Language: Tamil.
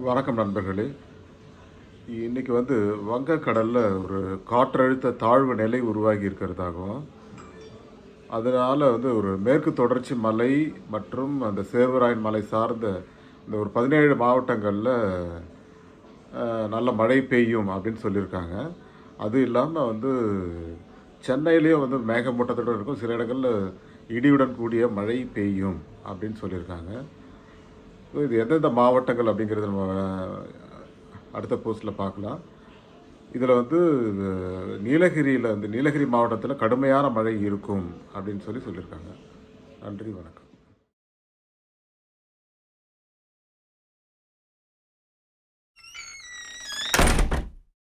வணக்கம் நண்பர்களே இன்னைக்கு வந்து வங்கக்கடலில் ஒரு காற்றழுத்த தாழ்வு நிலை உருவாகி இருக்கிறதாகவும் அதனால் வந்து ஒரு மேற்கு தொடர்ச்சி மலை மற்றும் அந்த சேர்வராயன் மலை சார்ந்த இந்த ஒரு பதினேழு மாவட்டங்களில் அஹ், நல்ல மழை பெய்யும் அப்படின்னு சொல்லியிருக்காங்க அது இல்லாமல் வந்து சென்னையிலேயும் வந்து மேகமூட்டத்துடன் இருக்கும் சில இடங்களில் இடியுடன் கூடிய மழை பெய்யும் அப்படின்னு சொல்லியிருக்காங்க ஸோ இது எந்தெந்த மாவட்டங்கள் அப்படிங்கிறத நம்ம அடுத்த போஸ்ட்டில் பார்க்கலாம் இதில் வந்து நீலகிரியில் வந்து நீலகிரி மாவட்டத்தில் கடுமையான மழை இருக்கும் அப்படின்னு சொல்லி சொல்லியிருக்காங்க நன்றி வணக்கம்